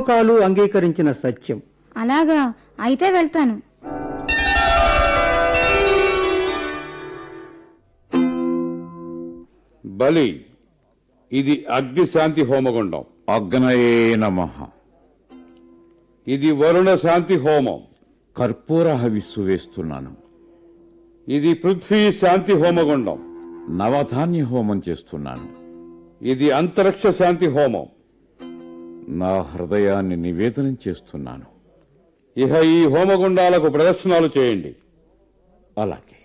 ముల్లోకాలు అంగీకరించిన సత్యం అలాగా అయితే వెళ్తాను బలి ఇది అగ్నిశాంతి హోమగుండం అగ్నయే నమ ఇది వరుణ శాంతి హోమం కర్పూర హవిస్సు వేస్తున్నాను ఇది పృథ్వీ శాంతి హోమగుండం నవధాన్య హోమం చేస్తున్నాను ఇది అంతరిక్ష శాంతి హోమం నా హృదయాన్ని నివేదనం చేస్తున్నాను ఇహ ఈ హోమగుండాలకు ప్రదక్షిణాలు చేయండి అలాగే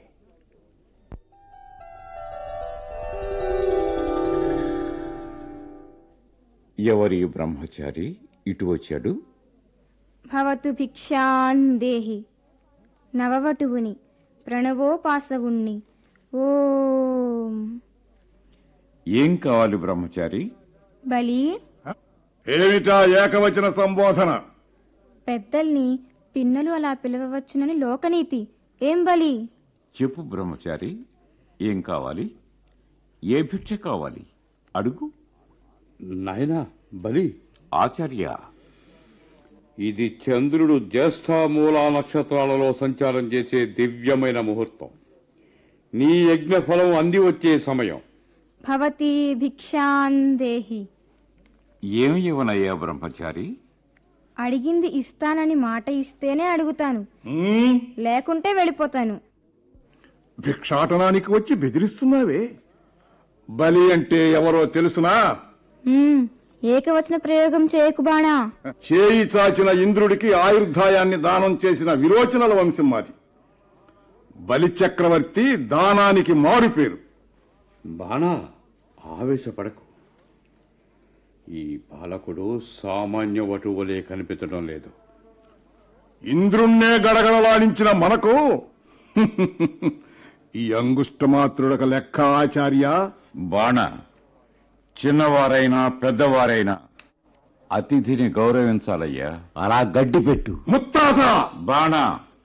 ఎవరి బ్రహ్మచారి ఇటు వచ్చాడు భవతు భిక్షాన్ దేహి నవవటువుని ప్రణవోపాసవుణ్ణి ఓం ఏం కావాలి బ్రహ్మచారి బలి ఏమిటా ఏకవచన సంబోధన పెద్దల్ని పిన్నలు అలా పిలవవచ్చునని లోకనీతి ఏం బలి చెప్పు బ్రహ్మచారి ఏం కావాలి ఏ భిక్ష కావాలి అడుగు నాయనా బలి ఆచార్య ఇది చంద్రుడు జ్యేష్ఠ మూలా నక్షత్రాలలో సంచారం చేసే దివ్యమైన ముహూర్తం నీ యజ్ఞ ఫలం అంది వచ్చే సమయం భవతి భిక్షాన్ దేహి ఏం ఇవ్వనయ్యా బ్రహ్మచారి అడిగింది ఇస్తానని మాట ఇస్తేనే అడుగుతాను ఉమ్, లేకుంటే వెళ్ళిపోతాను భిక్షాటనానికి వచ్చి బెదిరిస్తున్నావే బలి అంటే ఎవరో తెలుసునా మ్మ్, ఏకవచన ప్రయోగం చేయకు బాణా చేయి చాచిన ఇంద్రుడికి ఆయుర్ధాయాన్ని దానం చేసిన విరోచనల వంశం మాది బలి చక్రవర్తి దానానికి మారు పేరు బాణా ఆవేశపడకు ఈ పాలకుడు సామాన్య వటువులే కనిపించడం లేదు ఇంద్రుణ్ణే గడగడలాడించిన మనకు ఈ అంగుష్టమాత్రుడక లెక్క ఆచార్య బాణ చిన్నవారైనా పెద్దవారైనా అతిథిని గౌరవించాలయ్యా అలా గడ్డి పెట్టు ముత్తాత బాణ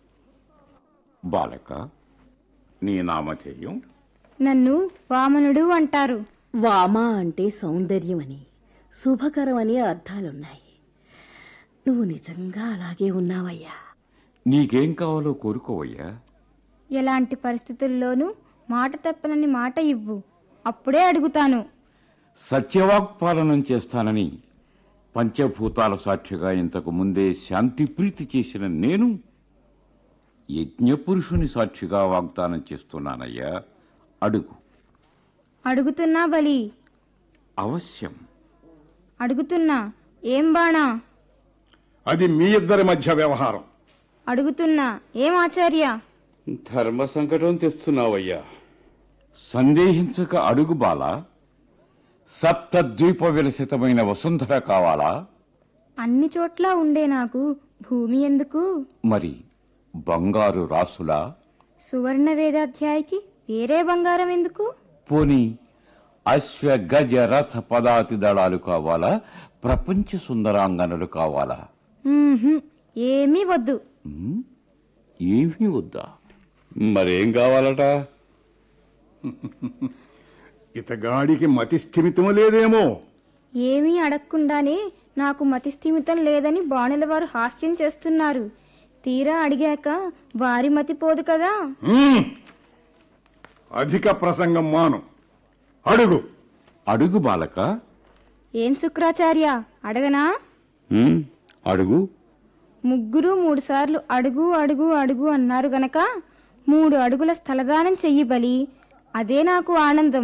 బాలక నీ నామధేయం నన్ను వామనుడు అంటారు వామ అంటే సౌందర్యమని శుభకరమని అర్థాలున్నాయి నువ్వు నిజంగా అలాగే ఉన్నావయ్యా నీకేం కావాలో కోరుకోవయ్యా ఎలాంటి పరిస్థితుల్లోనూ మాట తప్పనని మాట ఇవ్వు అప్పుడే అడుగుతాను సత్యవాక్పాలనం చేస్తానని పంచభూతాల సాక్షిగా ఇంతకు ముందే శాంతి ప్రీతి చేసిన నేను యజ్ఞపురుషుని సాక్షిగా వాగ్దానం చేస్తున్నానయ్యా అడుగు అడుగుతున్నా బలి అవశ్యం అడుగుతున్నా ఏం బాణా అది మీ ఇద్దరి మధ్య వ్యవహారం అడుగుతున్నా ఏం ఆచార్య ధర్మ సంకటం తెస్తున్నావయ్యా సందేహించక అడుగు బాల సప్తద్వీప విలసితమైన వసుంధర కావాలా అన్ని చోట్ల ఉండే నాకు భూమి ఎందుకు మరి బంగారు రాసులా సువర్ణ వేదాధ్యాయికి వేరే బంగారం ఎందుకు పోని అశ్వ గజ రథ పదాతి దళాలు కావాలా ప్రపంచ సుందరాంగనలు కావాలా మ్మ్హ్మ్. ఏమీ వద్దు ఉమ్, ఏమీ వద్దా మరేం కావాలట ఇతగాడికి మతి స్థిమితం లేదేమో ఏమీ అడగకుండానే నాకు మతి స్థిమితం లేదని బాణుల వారు హాస్యం చేస్తున్నారు తీరా అడిగాక వారి మతి పోదు కదా ఉమ్. అధిక ప్రసంగం మాను అడుగు అడుగు బాలక ఏం శుక్రాచార్య అడగనా ఉమ్, అడుగు ముగ్గురు మూడు సార్లు అడుగు అడుగు అడుగు అన్నారు గనక మూడు అడుగుల స్థలదానం చెయ్యి బలి అదే నాకు ఆనందం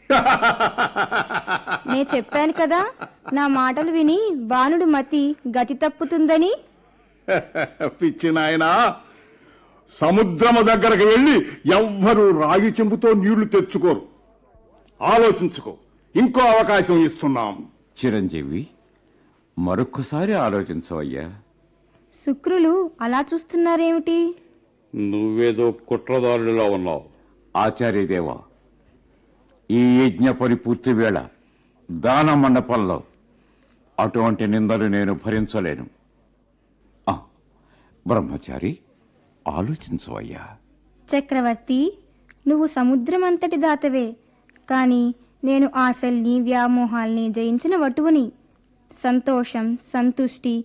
నే చెప్పాను కదా నా మాటలు విని బాణుడు మతి గతి తప్పుతుందని పిచ్చి నాయనా సముద్రము దగ్గరకు వెళ్లి ఎవ్వరూ రాగి చెంబుతో నీళ్లు తెచ్చుకోరు ఆలోచించుకో ఇంకో అవకాశం ఇస్తున్నాం చిరంజీవి మరొక్కసారి ఆలోచించవయ్యా శుక్రులు అలా చూస్తున్నారేమిటి నువ్వేదో కుట్రదారుడిలా ఉన్నావు ఆచార్యదేవ ఈ యజ్ఞ పరిపూర్తి వేళ దాన మండపంలో అటువంటి నిందలు నేను భరించలేను ఆ, బ్రహ్మచారి ఆలోచించవయ్యా చక్రవర్తి నువ్వు సముద్రం అంతటి దాతవే కాని నేను ఆశల్ని వ్యామోహాల్ని జయించిన వటువుని సంతోషం సంతుష్టి